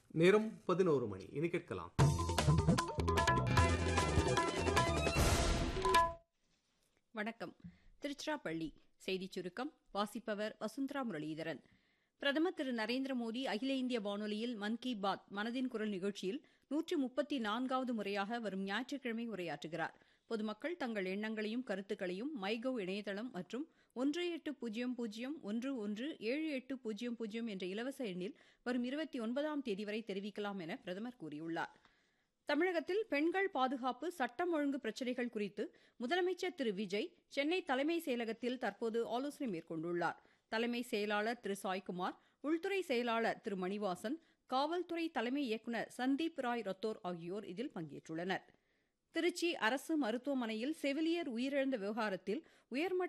நேரம் பதினோரு மணி இனி கேட்கலாம் வணக்கம் திருச்சிராப்பள்ளி செய்திச் சுருக்கம் வாசிப்பவர் வசுந்தரா முரளிதரன் பிரதமர் திரு நரேந்திர மோடி அகில இந்திய வானொலியில் மன் கி பாத் மனதின் குரல் நிகழ்ச்சியில் நூற்றி முப்பத்தி நான்காவது முறையாக வரும் ஞாயிற்றுக்கிழமை உரையாற்றுகிறார் பொதுமக்கள் தங்கள் எண்ணங்களையும் கருத்துக்களையும் மைகவ் இணையதளம் மற்றும் ஒன்று எட்டு பூஜ்ஜியம் பூஜ்ஜியம் ஒன்று ஒன்று ஏழு எட்டு பூஜ்ஜியம் பூஜ்ஜியம் என்ற இலவச எண்ணில் வரும் இருபத்தி ஒன்பதாம் தேதி வரை தெரிவிக்கலாம் என பிரதமர் கூறியுள்ளார் தமிழகத்தில் பெண்கள் பாதுகாப்பு சட்டம் ஒழுங்கு பிரச்சினைகள் குறித்து முதலமைச்சர் திரு விஜய் சென்னை தலைமை செயலகத்தில் தற்போது ஆலோசனை மேற்கொண்டுள்ளார் தலைமை செயலாளர் திரு சாய்குமார் உள்துறை செயலாளர் திரு மணிவாசன் காவல்துறை தலைமை இயக்குநர் சந்தீப் ராய் ரத்தோர் ஆகியோர் இதில் பங்கேற்றுள்ளனர் திருச்சி அரசு மருத்துவமனையில் செவிலியர் உயிரிழந்த விவகாரத்தில் உயர்மட்ட